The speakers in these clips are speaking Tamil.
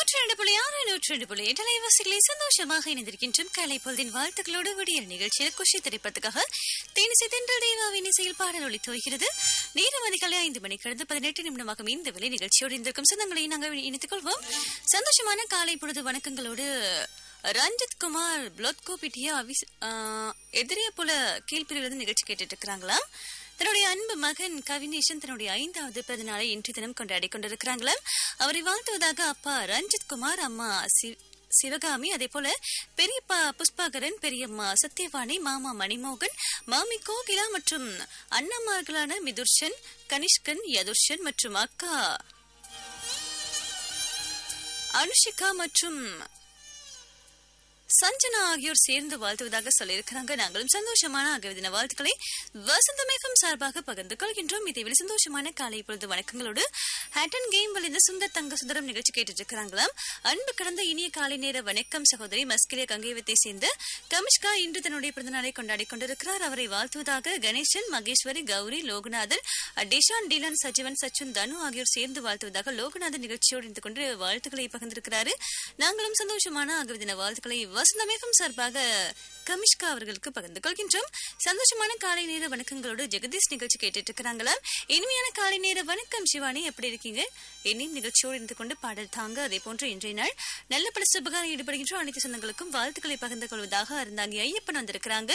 நூற்றி ரெண்டு புள்ளி ஆறு நூற்றி ரெண்டு புள்ளி எட்டு அலைவாசிகளை சந்தோஷமாக இணைந்திருக்கின்றோம் கலை பொழுதின் வாழ்த்துக்களோடு விடியல் நிகழ்ச்சியில் குஷி திரைப்பதற்காக தேனிசை தென்றல் தேவாவின் இசையில் பாடல் ஒளித்து வருகிறது நேரம் அதிகாலை ஐந்து மணி கடந்து பதினெட்டு நிமிடமாகும் இந்த விலை நிகழ்ச்சியோடு இருந்திருக்கும் சொந்தங்களை நாங்கள் இணைத்துக் கொள்வோம் சந்தோஷமான காலை பொழுது வணக்கங்களோடு ரஞ்சித் குமார் பிளோத்கோ பிட்டியா அவிஸ் எதிரியா போல கீழ்பிரிவிலிருந்து நிகழ்ச்சி கேட்டுட்டு இருக்கிறாங்களாம் தன்னுடைய அன்பு மகன் கவினேஷன் தன்னுடைய ஐந்தாவது பிறந்தநாளை இன்று தினம் கொண்டாடி கொண்டிருக்கிறாங்களாம் அவரை வாழ்த்துவதாக அப்பா ரஞ்சித் குமார் அம்மா சி- சிவகாமி அதே போல பெரியப்பா புஷ்பாகரன் பெரியம்மா சத்யவாணி மாமா மணிமோகன் மாமி கோகிலா மற்றும் அண்ணம்மார்களான மிதுர்ஷன் கனிஷ்கன் யதுர்ஷன் மற்றும் அக்கா அனுஷிகா மற்றும் சஞ்சனா ஆகியோர் சேர்ந்து வாழ்த்துவதாக சொல்லியிருக்கிறாங்க நாங்களும் சந்தோஷமான ஆகிய தின வாழ்த்துக்களை வசந்தமேகம் சார்பாக பகிர்ந்து கொள்கின்றோம் இதேவேளை சந்தோஷமான காலை பொழுது வணக்கங்களோடு ஹேட்டன் கேம் வலிந்த சுந்தர் தங்க சுந்தரம் நிகழ்ச்சி கேட்டுட்டு இருக்கிறாங்களாம் அன்பு கடந்த இனிய காலை நேர வணக்கம் சகோதரி மஸ்கிலிய கங்கைவத்தை சேர்ந்த கமிஷ்கா இன்று தன்னுடைய பிறந்தநாளை கொண்டாடி கொண்டிருக்கிறார் அவரை வாழ்த்துவதாக கணேசன் மகேஸ்வரி கௌரி லோகநாதன் டிஷான் டிலன் சஜீவன் சச்சுன் தனு ஆகியோர் சேர்ந்து வாழ்த்துவதாக லோகநாதன் நிகழ்ச்சியோடு இருந்து கொண்டு வாழ்த்துக்களை பகிர்ந்திருக்கிறாரு நாங்களும் சந்தோஷமான ஆகிய தின வாழ்த்துக்களை வசந்தமேகம் சார்பாக கமிஷ்கா அவர்களுக்கு பகிர்ந்து கொள்கின்றோம் சந்தோஷமான காலை நேர வணக்கங்களோடு ஜெகதீஷ் நிகழ்ச்சி கேட்டுட்டு இருக்கிறாங்களா இனிமையான காலை நேர வணக்கம் சிவானி எப்படி இருக்கீங்க என்னையும் நிகழ்ச்சியோடு இருந்து கொண்டு பாடல் தாங்க அதே போன்று இன்றைய நாள் நல்ல பல சுபகாரம் ஈடுபடுகின்ற அனைத்து சொந்தங்களுக்கும் வாழ்த்துக்களை பகிர்ந்து கொள்வதாக அருந்தாங்கி ஐயப்பன் வந்திருக்கிறாங்க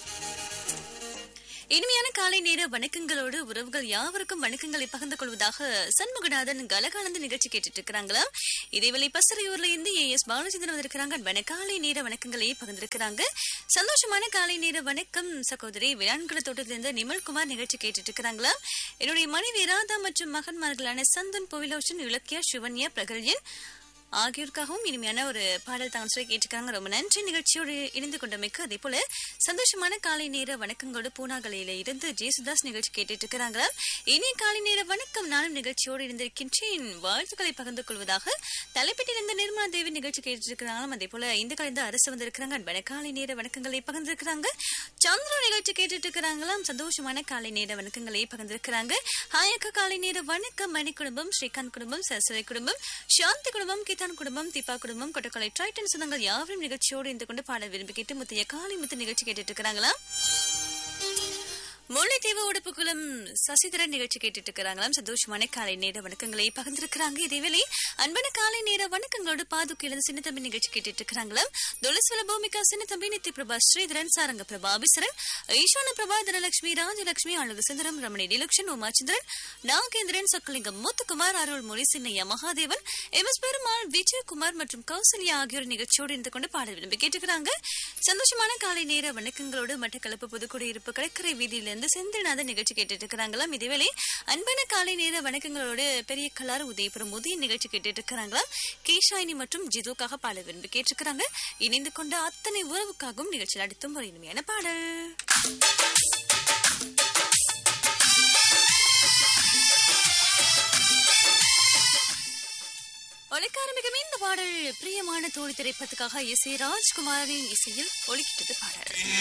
இனிமையான காலை நேர வணக்கங்களோடு உறவுகள் யாவருக்கும் வணக்கங்களை பகிர்ந்து கொள்வதாக சண்முகநாதன் கலகானந்த நிகழ்ச்சி கேட்டுட்டு இருக்கிறாங்களாம் இதேவேளை பசறையூர்ல இருந்து ஏ எஸ் பாலச்சந்திரன் வந்திருக்கிறாங்க வண காலை நேர வணக்கங்களை பகிர்ந்திருக்கிறாங்க சந்தோஷமான காலை நேர வணக்கம் சகோதரி விளான்குள தோட்டத்திலிருந்து நிமல்குமார் நிகழ்ச்சி கேட்டுட்டு இருக்கிறாங்களா என்னுடைய மனைவி ராதா மற்றும் மகன்மார்களான சந்தன் புவிலோஷன் இலக்கியா சிவன்யா பிரகல்யன் ஆகியோருக்காகவும் இனிமையான ஒரு பாடல் தான் சொல்லி கேட்டிருக்காங்க ரொம்ப நன்றி நிகழ்ச்சியோடு இணைந்து கொண்டமைக்கு அதே போல சந்தோஷமான காலை நேர வணக்கங்களோடு பூனாகலையில இருந்து ஜேசுதாஸ் நிகழ்ச்சி கேட்டுட்டு இருக்கிறாங்க இனிய காலை நேர வணக்கம் நானும் நிகழ்ச்சியோடு இருந்திருக்கின்றேன் வாழ்த்துக்களை பகிர்ந்து கொள்வதாக தலைப்பட்டிலிருந்து நிர்மலா தேவி நிகழ்ச்சி கேட்டுட்டு இருக்கிறாங்களும் அதே போல இந்த கலைந்து அரசு வந்திருக்கிறாங்க அன்பான காலை நேர வணக்கங்களை பகிர்ந்திருக்கிறாங்க சந்திர நிகழ்ச்சி கேட்டுட்டு இருக்கிறாங்களாம் சந்தோஷமான காலை நேர வணக்கங்களை பகிர்ந்திருக்கிறாங்க ஹாயக்கா காலை நேர வணக்கம் மணி குடும்பம் ஸ்ரீகாந்த் குடும்பம் சரஸ்வதி குடும்பம் சாந்தி குடும்பம் கீதான் குடும்பம் தீபா குடும்பம் கொட்டக்கலை ட்ரைட்டன் சொந்தங்கள் யாவரும் நிகழ்ச்சியோடு இருந்து கொண்டு பாட விரும்பி கேட்டு முத்தைய காலை முத்து நிகழ்ச்சி கேட்டுட்டு இருக்கிறாங்களா முல்லைத்தீவு உடுப்புக்குளம் சசிதரன் நிகழ்ச்சி கேட்டுட்டு இருக்கிறாங்களாம் சந்தோஷமான காலை நேர வணக்கங்களை பகிர்ந்திருக்கிறாங்க இதேவேளை அன்பான காலை நேர வணக்கங்களோடு பாதுகையிலிருந்து சின்னத்தம்பி நிகழ்ச்சி கேட்டுட்டு இருக்கிறாங்களாம் துளசிவல பூமிகா சின்னத்தம்பி நித்தி பிரபா ஸ்ரீதரன் சாரங்க பிரபா அபிசரன் ஈஸ்வன பிரபா தனலட்சுமி ராஜலட்சுமி அழகு சுந்தரம் ரமணி டிலக்ஷன் உமாச்சந்திரன் நாகேந்திரன் சொக்கலிங்கம் முத்துக்குமார் அருள்மொழி சின்னையா மகாதேவன் எம் எஸ் பெருமாள் விஜயகுமார் மற்றும் கௌசல்யா ஆகியோர் நிகழ்ச்சியோடு இருந்து கொண்டு பாட விரும்பி கேட்டுக்கிறாங்க சந்தோஷமான காலை நேர வணக்கங்களோடு மட்டக்களப்பு புதுக்குடியிருப்பு கடற்கரை வீதியிலிருந்து செந்தில்நாதன் நிகழ்ச்சி கேட்டுட்டு இருக்கிறாங்களாம் இதேவேளை அன்பான காலை நேர வணக்கங்களோடு பெரிய கலார் உதயபுரம் உதய நிகழ்ச்சி கேட்டுட்டு இருக்கிறாங்களாம் கேஷாயினி மற்றும் ஜிதுக்காக பாட விரும்பி கேட்டிருக்கிறாங்க இணைந்து கொண்ட அத்தனை உறவுக்காகவும் நிகழ்ச்சியில் அடுத்தும் ஒரு இனிமையான பாடல் ஒலிக்காரமிகம் இந்த பாடல் பிரியமான தோழி திரைப்படத்துக்காக இசை ராஜ்குமாரின் இசையில் ஒலிக்கிட்டது பாடல்